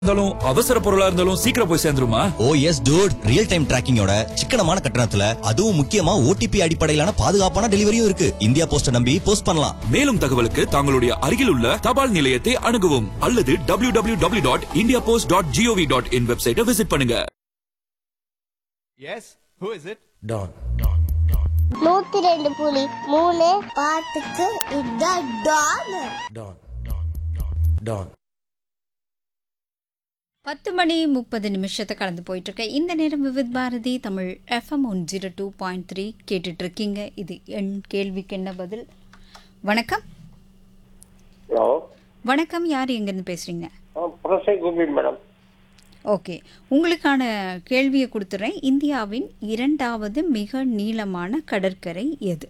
இருந்தாலும் அவசர பொருளா இருந்தாலும் சீக்கிரம் போய் சேர்ந்துருமா oh yes dude real time டிராக்கிங்கோட சிக்கனமான கட்டணத்துல அதுவும் முக்கியமா ஓடிபி அடிப்படையிலான பாதுகாப்பான டெலிவரியும் இருக்கு இந்தியா போஸ்ட நம்பி போஸ்ட் பண்ணலாம் மேலும் தகவலுக்கு தங்களுடைய அருகில் உள்ள தபால் நிலையத்தை அணுகவும் அல்லது W W W dot India Post dot GOV dot in வெப்சைட்டை விசிட் பண்ணுங்க Yes? Who is it? டான் நூத்தி ரெண்டு புலி மூணு பாட்டுக்கு இதான் டான் டான் டான் பத்து மணி முப்பது நிமிஷத்தை கடந்து போயிட்டு இருக்க இந்த நேரம் Vividh Bharati Tamil FM one zero two point three கேட்டுட்டு இருக்கீங்க இது என் கேள்விக்கு என்ன பதில் வணக்கம் ஹலோ வணக்கம் யார் எங்கேருந்து பேசுறீங்க புரசை கோபி மேடம் ஓகே உங்களுக்கான கேள்வியை கொடுத்துறேன் இந்தியாவின் இரண்டாவது மிக நீளமான கடற்கரை எது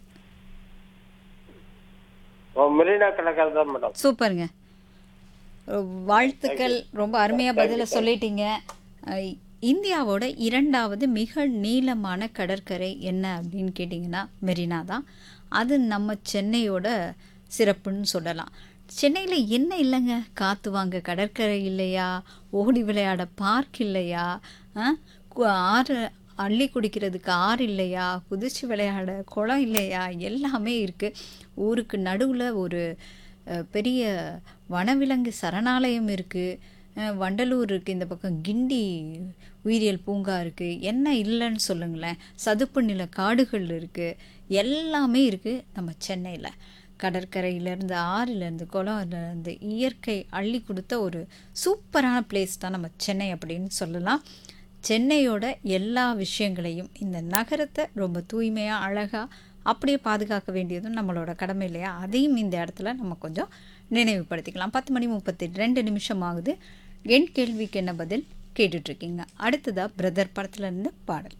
மெரினா கடற்கரை தான் மேடம் சூப்பருங்க வாழ்த்துக்கள் ரொம்ப அருமையாக பதில சொல்லிட்டீங்க அஹ், இந்தியாவோட இரண்டாவது மிக நீளமான கடற்கரை என்ன அப்படின்னு கேட்டிங்கன்னா மெரினா தான் அது நம்ம சென்னையோட சிறப்புன்னு சொல்லலாம் சென்னையில் என்ன இல்லைங்க காற்று வாங்க கடற்கரை இல்லையா ஓடி விளையாட பார்க் இல்லையா அஹ், கு- ஆறு அள்ளி குடிக்கிறதுக்கு ஆறு இல்லையா குதிச்சு விளையாட குளம் இல்லையா எல்லாமே இருக்குது ஊருக்கு நடுவில் ஒரு அஹ், பெரிய வனவிலங்கு சரணாலயம் இருக்குது வண்டலூர் இருக்குது இந்த பக்கம் கிண்டி உயிரியல் பூங்கா இருக்குது என்ன இல்லைன்னு சொல்லுங்களேன் சதுப்பு நில காடுகள் இருக்குது எல்லாமே இருக்குது நம்ம சென்னையில் கடற்கரையிலேருந்து ஆறுலேருந்து குளம்லேருந்து இயற்கை அள்ளி கொடுத்த ஒரு சூப்பரான பிளேஸ் தான் நம்ம சென்னை அப்படின்னு சொல்லலாம் சென்னையோட எல்லா விஷயங்களையும் இந்த நகரத்தை ரொம்ப தூய்மையாக அழகாக அப்படியே பாதுகாக்க வேண்டியதும் நம்மளோட கடமை இல்லையா அதையும் இந்த இடத்துல நம்ம கொஞ்சம் நினைவுபடுத்திக்கலாம் பத்து மணி முப்பத்தி ரெண்டு நிமிஷம் ஆகுது என் கேள்விக்கு என்ன பதில் கேட்டுட்ருக்கீங்க அடுத்ததா பிரதர் படத்துலேருந்து பாடல்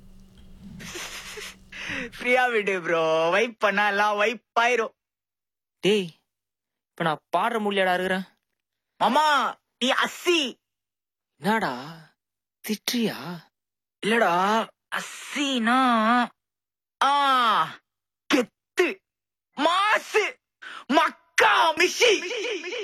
ஃப்ரீயா விடு ப்ரோ வைப் பண்ணா எல்லாம் வைப் ஆயிரும் டேய் இப்ப நான் பாடுற முடியலடா இருக்கிறேன் மாமா நீ அஸ்ஸி என்னடா திட்டுறியா இல்லடா அஸ்ஸினா ஆ கெத்து மாசு மக்கா மிஷி